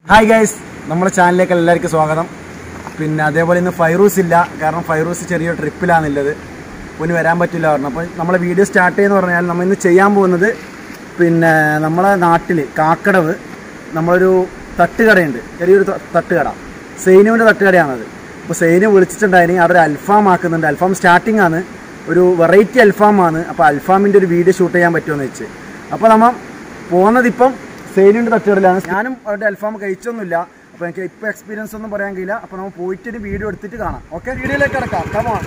Hi guys നമ്മുടെ ചാനലിലേക്ക് എല്ലാവർക്കും സ്വാഗതം പിന്നെ അതേപോലെ ഇന്ന് ഫൈറൂസ് ഇല്ല കാരണം ഫൈറൂസ് ചെറിയൊരു ട്രിപ്പിലാണുള്ളത് ഇനി വരാൻ പറ്റില്ല പറഞ്ഞു അപ്പോൾ നമ്മളെ വീഡിയോ സ്റ്റാർട്ട് ചെയ്യുന്ന പറഞ്ഞാൽ നമ്മൾ ഇന്ന് ചെയ്യാൻ പോകുന്നത് പിന്നെ നമ്മളെ നാട്ടിൽ കാക്കടവ് നമ്മളൊരു തട്ടുകടയുണ്ട് ചെറിയൊരു ത- തട്ടുകട സെയിനുവിൻ്റെ തട്ടുകടയാണത് അപ്പോൾ സെയിന് വിളിച്ചിട്ടുണ്ടായിരുന്നു അവിടെ ഒരു അൽഫാം ആക്കുന്നുണ്ട് അൽഫാം സ്റ്റാർട്ടിംഗ് ആണ് ഒരു വെറൈറ്റി അൽഫാമാണ് അപ്പോൾ അൽഫാമിൻ്റെ ഒരു വീഡിയോ ഷൂട്ട് ചെയ്യാൻ പറ്റുമെന്ന് വെച്ച് അപ്പോൾ നമ്മൾ പോകുന്നതിപ്പം സെയിലിൻ്റെ തട്ടുകടയിലാണ് ഞാനും അവരുടെ അൽഫാം കഴിച്ചൊന്നുമില്ല അപ്പോൾ എനിക്ക് ഇപ്പോൾ എക്സ്പീരിയൻസ് ഒന്നും പറയാൻ കഴിയില്ല അപ്പോൾ നമ്മൾ പോയിട്ട് ഒരു വീഡിയോ എടുത്തിട്ട് കാണാം ഓക്കെ വീഡിയോയിലേക്ക് കിടക്കാം കമോൺ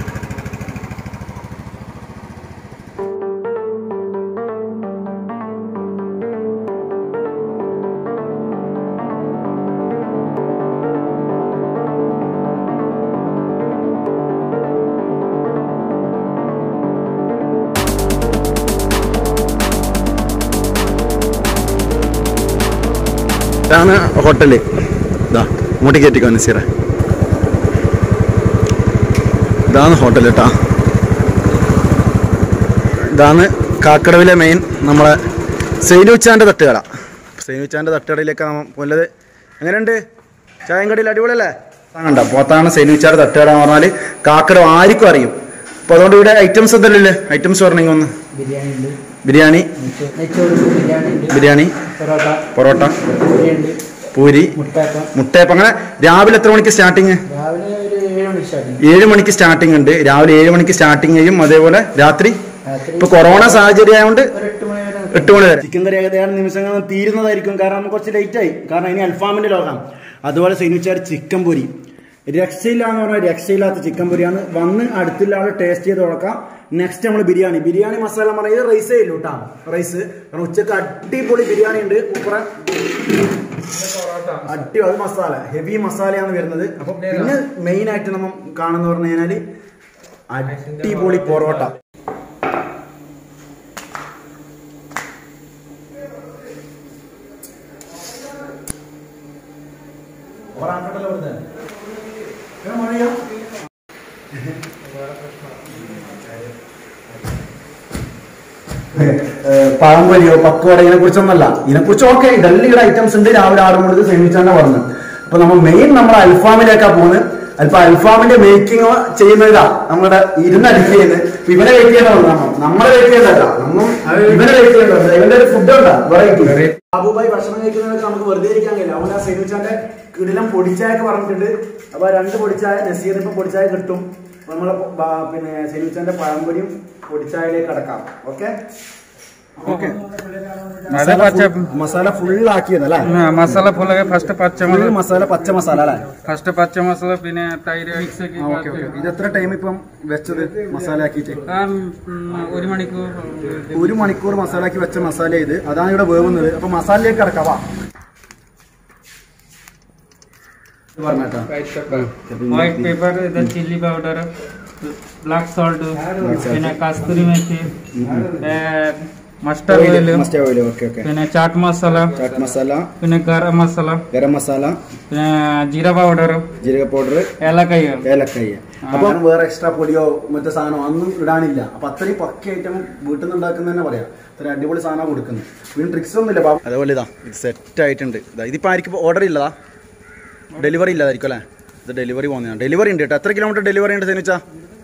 ഇതാണ് ഹോട്ടല് ഇതാ ഇങ്ങോട്ട് കയറ്റിക്കോ നസീറ ഇതാണ് ഹോട്ടൽ കേട്ടാ ഇതാണ് കാക്കടവിലെ മെയിൻ നമ്മളെ സൈനുച്ചാൻ്റെ തട്ടുകട സൈനുച്ചാൻ്റെ തട്ടുകടയിലേക്ക് നമ്മൾ പോലത് എങ്ങനെയുണ്ട് ചായം കടയിൽ അടിപൊളിയല്ലേ കണ്ട പോത്താണ് സൈനുച്ചാൻ്റെ തട്ടുകട എന്ന് പറഞ്ഞാൽ കാക്കടവ് ആർക്കും അറിയും അപ്പോൾ അതുകൊണ്ട് ഇവിടെ ഐറ്റംസ് എന്തെല്ലാം ഇല്ലേ ഐറ്റംസ് പറഞ്ഞെങ്കിൽ ഒന്ന് ബിരിയാണി ഉണ്ട് ബിരിയാണി നെച്ചോറ് ബിരിയാണി ഉണ്ട് ബിരിയാണി പൊറോട്ട പൊറോട്ട പൂരിയുണ്ട് പൂരി മുട്ടയപ്പം മുട്ടയപ്പം അങ്ങനെ രാവിലെ എത്ര മണിക്ക് സ്റ്റാർട്ടിങ് രാവിലെ ഒരു ഏഴ് മണി സ്റ്റാർട്ടിങ് ഏഴ് മണിക്ക് സ്റ്റാർട്ടിംഗ് ഉണ്ട് രാവിലെ ഏഴ് മണിക്ക് സ്റ്റാർട്ടിംഗ് ചെയ്യും അതേപോലെ രാത്രി രാത്രി ഇപ്പൊ കൊറോണ സാഹചര്യം ആയതുകൊണ്ട് ഒരു എട്ട് മണി വരെ എട്ട് മണി വരെ ചിക്കൻ കറി ഏകദേശം നിമിഷങ്ങൾ തീരുന്നതായിരിക്കും കാരണം നമുക്ക് കുറച്ച് ലേറ്റ് ആയി കാരണം ഇനി അൽഫാമിന്റെ ലോകം അതുപോലെ സൈനിച്ചാർ ചിക്കൻ പൊരി രക്ഷയില്ലാന്ന് പറഞ്ഞാൽ രക്ഷയില്ലാത്ത ചിക്കൻ പൊരിയാണ് വന്ന് അടുത്തുള്ള ആൾ ടേസ്റ്റ് ചെയ്ത് തുടക്കാം നെക്സ്റ്റ് നമ്മൾ ബിരിയാണി ബിരിയാണി മസാല എന്ന് പറഞ്ഞാൽ ഇത് റൈസേ ഇല്ലു കേട്ടോ റൈസ് കാരണം ഉച്ചക്ക് അടിപൊളി ബിരിയാണി ഉണ്ട് ഉപ്പറ അടിപൊളി മസാല ഹെവി മസാലയാണ് വരുന്നത് അപ്പൊ പിന്നെ മെയിൻ ആയിട്ട് നമ്മൾ കാണുന്ന പറഞ്ഞു കഴിഞ്ഞാല് അടിപൊളി പൊറോട്ട പഴംപൊരിയോ പക്കോട ഇതിനെ കുറിച്ചൊന്നല്ല ഇതിനെ കുറിച്ച് ഓക്കെ ഇതെല്ലാം ഇവിടെ ഐറ്റംസ് ഉണ്ട് രാവിലെ ആറ് മണിക്ക് സേമിച്ചാണ് പറഞ്ഞു അപ്പൊ നമ്മൾ മെയിൻ നമ്മൾ അൽഫാമിലേക്കാ പോകുന്നത് അല്പം അൽഫാമിന്റെ മേക്കിംഗ് ചെയ്യുന്നതാ നമ്മുടെ ഇരുന്ന് അടിച്ച് ചെയ്യുന്നത് ഇപ്പൊ ഇവനെ വെയിറ്റ് ചെയ്യണമല്ലോ നമ്മൾ നമ്മളെ വെയിറ്റ് ചെയ്യണ്ടല്ല നമ്മൾ ഇവനെ വെയിറ്റ് ചെയ്യണ്ടല്ലോ ഇവന്റെ ഒരു ഫുഡ് ഉണ്ടാ വെറൈറ്റി ബാബുബായി ഭക്ഷണം കഴിക്കുന്നതൊക്കെ നമുക്ക് വെറുതെ ഇരിക്കാൻ കഴിയില്ല അവൻ ആ സേമിച്ചാന്റെ കിടിലം പൊടിച്ചായൊക്കെ പറഞ്ഞിട്ടുണ്ട് അപ്പൊ ആ രണ്ട് പൊടിച്ചായ നസീർ ഇപ്പൊ പൊടിച്ചായ കിട്ടും അപ്പൊ നമ്മളെ ബ- പിന്നെ സേമിച്ചാന്റെ പഴംപൊരിയും പൊടിച്ചായയിലേക്ക് അടക്കാം ഓക്കെ ഓക്കെ അതെ പച്ച മസാല ഫുൾ ആക്കിയതല്ലേ മസാല ഫുള്ളാകെ ഫസ്റ്റ് പച്ച ഫുൾ മസാല പച്ച മസാല അല്ലേ ഫസ്റ്റ് പച്ച മസാല പിന്നെ തൈര് മിക്സ് ആക്കി ഓക്കെ ഓക്കെ ഇത് എത്ര ടൈം ഇപ്പം വെച്ചത് മസാല ആക്കിയിട്ട് ആ, ഉം, ഒരു മണിക്കൂർ ഒരു മണിക്കൂർ മസാല ആക്കി വെച്ച മസാല ഇത് അതാണ് ഇവിടെ വേവുന്നത് അപ്പൊ മസാലയിലേക്ക് കിടക്കാവാ പറഞ്ഞേട്ടാ വൈറ്റ് പേപ്പർ ഇത് ചില്ലി പൗഡർ ബ്ലാക്ക് സോൾട്ട് പിന്നെ kasuri methi mustard oil mustard oil okay okay പിന്നെ ചാട്ട് മസാല ചാറ്റ് മസാല പിന്നെ ഗരം മസാല ഗരം മസാല പിന്നെ ജീര പൗഡർ ജീരക പൗഡർ ഏലക്കായ ഏലക്കയ്യ അപ്പൊ വേറെ എക്സ്ട്രാ പൊടിയോ മറ്റേ സാധനമോ ഒന്നും ഇടാനില്ല അപ്പൊ അത്രയും പക്ക ഐറ്റം വീട്ടിൽ നിന്ന് ഉണ്ടാക്കുന്ന തന്നെ പറയാം അത്ര അടിപൊളി സാധനം കൊടുക്കുന്നത് പിന്നെ ട്രിക്സ് ഒന്നും ഇല്ല അതേപോലെ ഇതാ ഇത് സെറ്റ് ആയിട്ടുണ്ട് ഇതാ ഇതിപ്പോ ആയിരിക്കും ഓർഡർ ഇല്ലതാ ഡെലിവറി ഇല്ലാതായിരിക്കും അല്ലേ ഇത് ഡെലിവറി പോകുന്നതാണ് ഡെലിവറി ഉണ്ട് കേട്ടോ എത്ര കിലോമീറ്റർ ഡെലിവറി ഉണ്ട് സേനിച്ചാ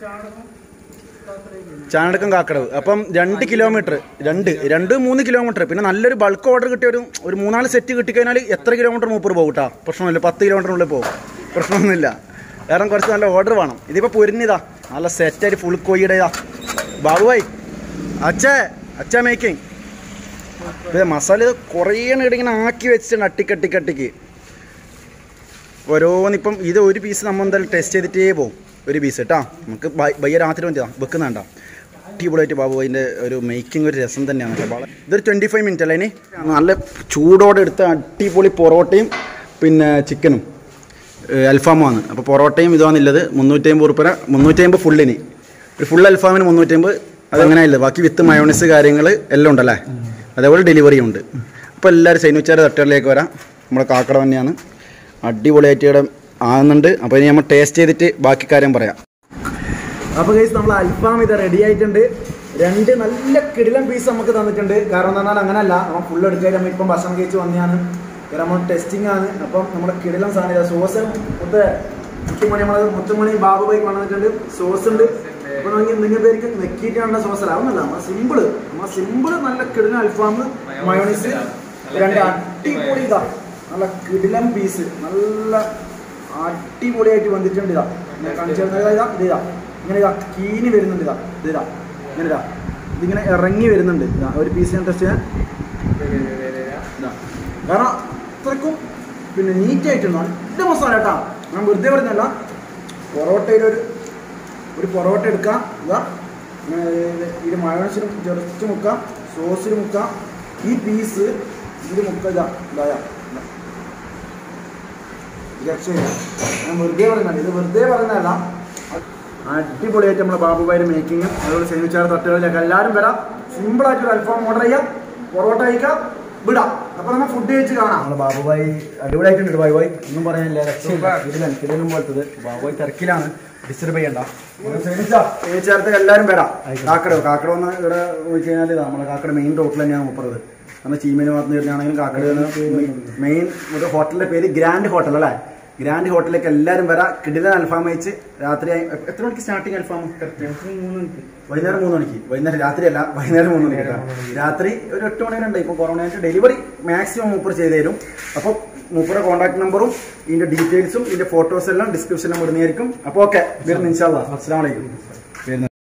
ചാണടക്കം കാക്കടവ് അപ്പം രണ്ട് കിലോമീറ്റർ രണ്ട് രണ്ട് മൂന്ന് കിലോമീറ്റർ പിന്നെ നല്ലൊരു ബൾക്ക് ഓർഡർ കിട്ടിയ ഒരു ഒരു മൂന്നാല് സെറ്റ് കിട്ടിക്കഴിഞ്ഞാൽ എത്ര കിലോമീറ്റർ മൂപ്പർ പോകും കേട്ടോ പ്രശ്നമില്ല പത്ത് കിലോമീറ്ററിനുള്ളിൽ പോകും പ്രശ്നമൊന്നുമില്ല കാരണം കുറച്ച് നല്ല ഓർഡർ വേണം ഇതിപ്പോൾ പൊരിഞ്ഞതാ നല്ല സെറ്റായിട്ട് ഫുൾ കൊയ്യുടെ ഇതാ ബാബുഭായി അച്ഛേ അച്ഛ മേക്കിംഗ് ഇത് മസാല ഇത് കുറേ ഇവിടെ ഇങ്ങനെ ആക്കി വെച്ചിട്ടുണ്ട് അട്ടിക്കട്ടിക്കട്ടിക്ക് ഓരോന്നിപ്പം ഇത് ഒരു പീസ് നമ്മൾ എന്തായാലും ടെസ്റ്റ് ചെയ്തിട്ടേ പോകും ഒരു പീസ് കേട്ടാ നമുക്ക് ബൈ- ബയ്യ രാത്രി വന്നിട്ടാ വെക്കുന്നുണ്ട അടിപൊളിയായിട്ട് ബാബു അതിൻ്റെ ഒരു മേക്കിംഗ് ഒരു രസം തന്നെയാണ് കേട്ടോ വളരെ- ഇതൊരു ട്വൻറ്റി ഫൈവ് മിനിറ്റ് അല്ലേ ഇനി നല്ല ചൂടോടെ എടുത്ത അടിപൊളി പൊറോട്ടയും പിന്നെ ചിക്കനും അൽഫാമുമാണ് അപ്പോൾ പൊറോട്ടയും ഇതാണുള്ളത് മുന്നൂറ്റമ്പത് ഉറുപ്പര മുന്നൂറ്റമ്പത് ഫുള്ളിന് ഒരു ഫുൾ അൽഫാമിന് മുന്നൂറ്റമ്പത് അതങ്ങനെയല്ല ബാക്കി വിത്ത് മയോണൈസ് കാര്യങ്ങൾ എല്ലാം ഉണ്ടല്ലേ അതേപോലെ ഡെലിവറി ഉണ്ട് അപ്പോൾ എല്ലാവരും സൈനുച്ചാറ് തട്ടുകളിലേക്ക് വരാം നമ്മുടെ കാക്കട തന്നെയാണ് അടിപൊളിയായിട്ട് ഇവിടെ ആകുന്നുണ്ട് അപ്പോൾ ഇനി നമ്മൾ ടേസ്റ്റ് ചെയ്തിട്ട് ബാക്കി കാര്യം പറയാം അപ്പോൾ ഗൈസ് നമ്മൾ അൽഫാം ഇത് റെഡി ആയിട്ടുണ്ട് രണ്ട് നല്ല കിടിലം പീസ് നമുക്ക് തന്നിട്ടുണ്ട് കാരണം എന്താ പറഞ്ഞാൽ അങ്ങനല്ല നമ്മൾ ഫുൾ എടുക്കാൻ നമ്മൾ ഇപ്പം ഭക്ഷണം കഴിച്ച് വന്നെയാണ് ഒരു നമ്മൾ ടെസ്റ്റിംഗ് ആണ് അപ്പം നമ്മുടെ കിടിലം സാധനം സോസ് മുത്ത് മുത്തുമണി നമ്മൾ മുത്തുമണി ബാബു ബൈക്ക് വന്നിട്ടുണ്ട് സോസ് ഉണ്ട് അപ്പൊ നമുക്ക് എന്തെങ്കിലും പേർക്ക് നെക്കിയിട്ടാണ് സോസ് അല്ല അതൊന്നല്ല നമ്മൾ സിമ്പിള് നമ്മൾ സിമ്പിള് നല്ല കിടിലം അൽഫാം മയോണീസ് രണ്ട് അടിപൊളി ഇതാ നല്ല കിടിലം പീസ് നല്ല അടിപൊളിയായിട്ട് വന്നിട്ടുണ്ട് ഇതാ ഞാൻ കാണിച്ചു തരുന്നത് ഇതാ ഇത് ഇതാ ഇങ്ങനെ ഇതാ കീനി വരുന്നുണ്ട് ഇതാ ഇത് ഇതാ ഇങ്ങനെ ഇതാ ഇതിങ്ങനെ ഇറങ്ങി വരുന്നുണ്ട് ഇതാ ഒരു പീസ് ഞാൻ ടെസ്റ്റ് ചെയ്യാൻ ഇതാ കാരണം അത്രക്കും പിന്നെ നീറ്റ് ആയിട്ടുണ്ട് നല്ല മസാല കേട്ടാ ഞാൻ വെറുതെ പറഞ്ഞല്ല പൊറോട്ടയിൽ ഒരു ഒരു പൊറോട്ട എടുക്കാം ഇതാ ഇങ്ങനെ ഇത് മയോണസിൽ ജസ്റ്റ് മുക്കാം സോസിൽ മുക്കാം ഈ പീസ് ഇത് മുക്ക ഇതാ ഇതാ ഇതാ. രക്ഷയില്ല ഞാൻ വെറുതെ പറയുന്നല്ല ഇത് വെറുതെ പറയുന്നതല്ല അടിപൊളിയായിട്ട് നമ്മളെ ബാബുബായുടെ മേക്കിങ് അതുപോലെ സേമിച്ചാറ് തട്ടുകളിലേക്ക് എല്ലാവരും വരാം സിമ്പിളായിട്ട് ഒരു അൽഫാം ഓർഡർ ചെയ്യാം പൊറോട്ട കഴിക്കാം വിടാം അപ്പൊ നമ്മൾ ഫുഡ് കഴിച്ച് കാണാം നമ്മളെ ബാബുബായി അടിപൊളിയായിട്ടുണ്ട് ബാബുബായി ഒന്നും പറയാനില്ല രക്ഷയില്ല കിടിലൻ കിടിലും പോലത്തത് ബാബുബായി തിരക്കിലാണ് ഡിസ്റ്റർബ് ചെയ്യണ്ട സേമിച്ചാരത്തേക്ക് എല്ലാവരും വരാം കാക്കട കാക്കട വന്ന് ഇവിടെ പോയി കഴിഞ്ഞാൽ നമ്മളെ കാക്കട മെയിൻ റോട്ടിൽ തന്നെയാണ് മുപ്പറത് നമ്മൾ ചീമേന് ഭാഗത്ത് വരുന്നതാണെങ്കിലും കാക്കട മെയിൻ ഒരു ഹോട്ടലിന്റെ പേര് ഗ്രാൻഡ് ഹോട്ടൽ അല്ലേ ഗ്രാൻഡ് ഹോട്ടലിലേക്ക് എല്ലാവരും വരാം കിടിലൻ അൽഫാം അയച്ച് രാത്രി ആയി- എ- എത്ര മണിക്ക് സ്റ്റാർട്ടിങ് അൽഫാം വൈകുന്നേരം മൂന്ന് മണിക്ക് വൈകുന്നേരം രാത്രി അല്ല വൈകുന്നേരം മൂന്ന് മണിക്ക് കേട്ടോ. രാത്രി ഒരു എട്ട് മണി വരെ ഉണ്ട് ഇപ്പോൾ കൊറോണ ആയിട്ട് ഡെലിവറി മാക്സിമം മൂപ്പർ ചെയ്ത് തരും അപ്പോൾ മൂപ്പറുടെ കോൺടാക്ട് നമ്പറും ഇതിന്റെ ഡീറ്റെയിൽസും ഇതിന്റെ ഫോട്ടോസ് എല്ലാം ഡിസ്ക്രിപ്ഷനിലും ഇടുന്നതായിരിക്കും അപ്പോൾ ഓക്കെ വരുന്ന ഇൻഷാല്ലാ അസ്സാം വലൈക്കും വരുന്നു